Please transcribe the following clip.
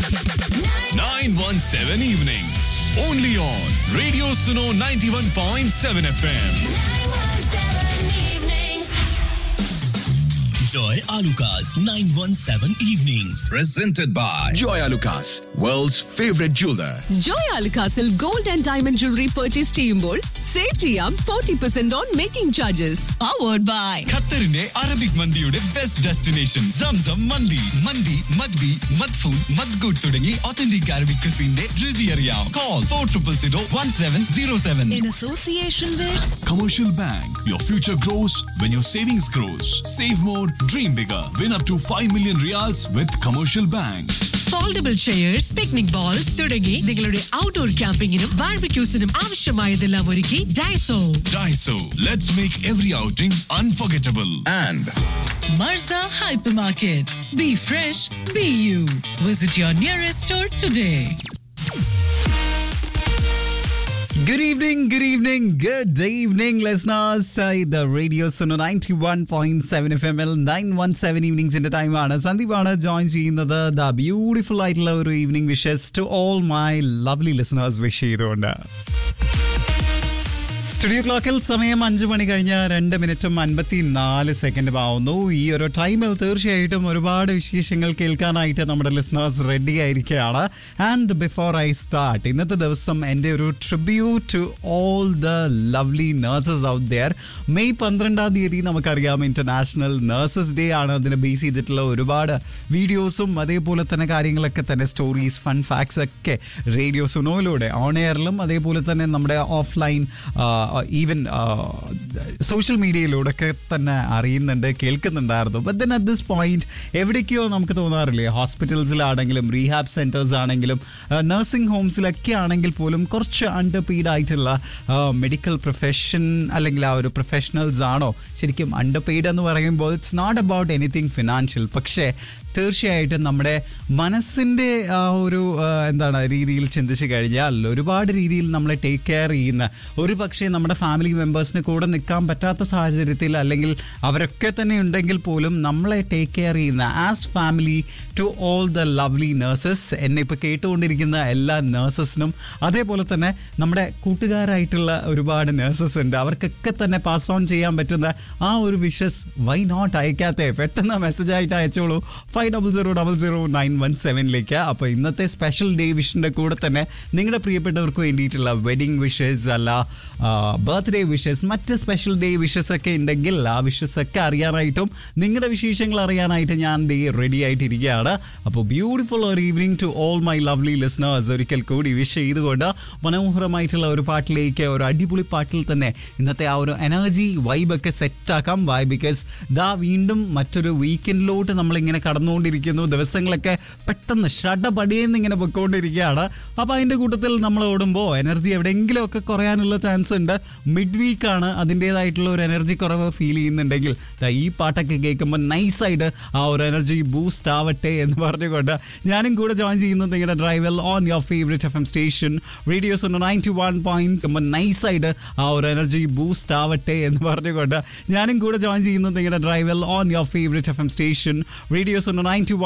917 evenings. Only on Radio Suno 91.7 FM. Joy Alukas 917 Evenings. presented by Joy Lucas, world's favorite jeweler. Joy അൽക്കാസിൽ gold and diamond jewellery purchase ചെയ്യുമ്പോൾ save ചെയ്യാം forty percent on making charges powered by ഖത്തറിന്റെ Arabic മന്തിയുടെ best destination Zamzam mandi mandi മദ്ബി മദ്ഫൂൻ മദ്ഗൂട്ട് തുടങ്ങി authentic Arabic ക്രിസിന്റെ രുചി അറിയാം call four triple zero one seven zero seven in association with Commercial Bank. Your future grows when your savings grows. Save more, dream bigger. Win up to 5 million reals with Commercial Bank. Foldable chairs picnic bowls തുടങ്ങി നിങ്ങളുടെ outdoor ക്യാമ്പിങ്ങിനും ബാർബിക്യൂസിനും ആവശ്യമായതെല്ലാം ഒരുക്കി Daiso Daiso. Let's make every outing unforgettable. And Marza hyper market B fresh B U visit your nearest store today Good evening, good evening, good evening, listeners. Uh, the Radio Suno 91.7 FM ൽ 917 ഈവനിങ്സിന്റെ ടൈമാണ് സന്ദീപാണ് join ചെയ്യുന്നത് the beautiful ആയിട്ടുള്ള ഒരു evening wishes to all my lovely listeners wish ചെയ്തുകൊണ്ട് studio ക്ലോക്കിൽ സമയം അഞ്ച് മണി കഴിഞ്ഞ് രണ്ട് മിനിറ്റും അൻപത്തി നാല് സെക്കൻഡും ആവുന്നു ഈ ഒരു ടൈമിൽ തീർച്ചയായിട്ടും ഒരുപാട് വിശേഷങ്ങൾ കേൾക്കാനായിട്ട് നമ്മുടെ ലിസണേഴ്സ് റെഡി ആയിരിക്കുകയാണ് ആൻഡ് ബിഫോർ ഐ സ്റ്റാർട്ട് ഇന്നത്തെ ദിവസം എൻ്റെ ഒരു tribute to all the lovely nurses out there May പന്ത്രണ്ടാം തീയതി നമുക്കറിയാം ഇന്റർനാഷണൽ നഴ്സസ് ഡേ ആണ് അതിനെ ബേസ് ചെയ്തിട്ടുള്ള ഒരുപാട് വീഡിയോസും അതേപോലെ തന്നെ കാര്യങ്ങളൊക്കെ തന്നെ സ്റ്റോറീസ് ഫൺ ഫാക്ട്സ് ഒക്കെ റേഡിയോ സുനോയിലൂടെ ഓൺ എയറിലും അതേപോലെ തന്നെ നമ്മുടെ ഓഫ്ലൈൻ ഈവൻ സോഷ്യൽ മീഡിയയിലൂടെ ഒക്കെ തന്നെ അറിയുന്നുണ്ട് കേൾക്കുന്നുണ്ടായിരുന്നു but then at this point എവിടേക്കോ നമുക്ക് തോന്നാറില്ലേ ഹോസ്പിറ്റൽസിലാണെങ്കിലും റീഹാബ് സെൻറ്റേഴ്സ് ആണെങ്കിലും നഴ്സിംഗ് ഹോംസിലൊക്കെ ആണെങ്കിൽ പോലും കുറച്ച് അണ്ടർ പെയ്ഡ് ആയിട്ടുള്ള മെഡിക്കൽ പ്രൊഫഷൻ അല്ലെങ്കിൽ ആ ഒരു പ്രൊഫഷണൽസ് ആണോ ശരിക്കും അണ്ടർ പെയ്ഡ് എന്ന് പറയുമ്പോൾ it's not about anything financial പക്ഷേ തീർച്ചയായിട്ടും നമ്മുടെ മനസ്സിൻ്റെ ആ ഒരു ആ, എന്താണ് രീതിയിൽ ചിന്തിച്ച് കഴിഞ്ഞാൽ ഒരുപാട് രീതിയിൽ നമ്മളെ ടേക്ക് കെയർ ചെയ്യുന്ന ഒരു പക്ഷേ നമ്മുടെ ഫാമിലി മെമ്പേഴ്സിന് കൂടെ നിൽക്കാൻ പറ്റാത്ത സാഹചര്യത്തിൽ അല്ലെങ്കിൽ അവരൊക്കെ തന്നെ ഉണ്ടെങ്കിൽ പോലും നമ്മളെ ടേക്ക് കെയർ ചെയ്യുന്ന as family to all the lovely nurses എന്നെ ഇപ്പോൾ കേട്ടുകൊണ്ടിരിക്കുന്ന എല്ലാ നഴ്സസിനും അതേപോലെ തന്നെ നമ്മുടെ കൂട്ടുകാരായിട്ടുള്ള ഒരുപാട് നഴ്സസ് ഉണ്ട് അവർക്കൊക്കെ തന്നെ പാസ് ഓൺ ചെയ്യാൻ പറ്റുന്ന ആ ഒരു വിഷസ് വൈ നോട്ട് അയക്കാത്തെ പെട്ടെന്ന് മെസ്സേജ് ആയിട്ട് അയച്ചോളൂ five double zero double zero nine one സെവനിലേക്ക് അപ്പോൾ ഇന്നത്തെ സ്പെഷ്യൽ ഡേ വിഷിൻ്റെ കൂടെ തന്നെ നിങ്ങളുടെ പ്രിയപ്പെട്ടവർക്ക് വേണ്ടിയിട്ടുള്ള വെഡിങ് വിഷസ് അല്ല ബർത്ത്ഡേ വിഷസ് മറ്റ് സ്പെഷ്യൽ ഡേ വിഷസ് ഒക്കെ ഉണ്ടെങ്കിൽ ആ വിഷസ് ഒക്കെ അറിയാനായിട്ടും നിങ്ങളുടെ വിശേഷങ്ങൾ അറിയാനായിട്ട് ഞാൻ ദേ റെഡി ആയിട്ടിരിക്കുകയാണ് അപ്പോൾ ബ്യൂട്ടിഫുൾ ഒരു evening to all my lovely listeners ഒരിക്കൽ കൂടി വിഷ് ചെയ്തുകൊണ്ട് മനോഹരമായിട്ടുള്ള ഒരു പാട്ടിലേക്ക് ഒരു അടിപൊളി പാട്ടിൽ തന്നെ ഇന്നത്തെ ആ ഒരു എനർജി വൈബൊക്കെ സെറ്റാക്കാം വൈ ബിക്കോസ് ദാ വീണ്ടും മറ്റൊരു വീക്കെൻഡിലോട്ട് നമ്മളിങ്ങനെ കടന്നുകൊണ്ടിരിക്കുന്നു ദിവസങ്ങളൊക്കെ പെട്ടെന്ന് ഷടപടിയെന്ന് ഇങ്ങനെ പൊയ്ക്കൊണ്ടിരിക്കുകയാണ് അപ്പോൾ അതിൻ്റെ കൂട്ടത്തിൽ നമ്മൾ ഓടുമ്പോൾ എനർജി എവിടെയെങ്കിലുമൊക്കെ കുറയാനുള്ള ചാൻസ് ഉണ്ട് മിഡ് വീക്കാണ് അതിൻ്റേതായിട്ടുള്ള ഒരു എനർജി കുറവ് ഫീൽ ചെയ്യുന്നുണ്ടെങ്കിൽ ദാ ഈ പാട്ടൊക്കെ കേൾക്കുമ്പോൾ നൈസായിട്ട് ആ ഒരു എനർജി ബൂസ്റ്റ് ആവട്ടെ എന്ന് പറഞ്ഞുകൊണ്ട് ഞാനും കൂടെ ജോയിൻ ചെയ്യുന്നു നിങ്ങളുടെ ഡ്രൈവൽ on your favourite F M station radios ninety one point നൈസായിട്ട് ആ ഒരു എനർജി ബൂസ്റ്റ് ആവട്ടെ എന്ന് പറഞ്ഞുകൊണ്ട് ഞാനും കൂടെ ജോയിൻ ചെയ്യുന്നു നിങ്ങളുടെ ഡ്രൈവൽ on your favourite F M station radios ninety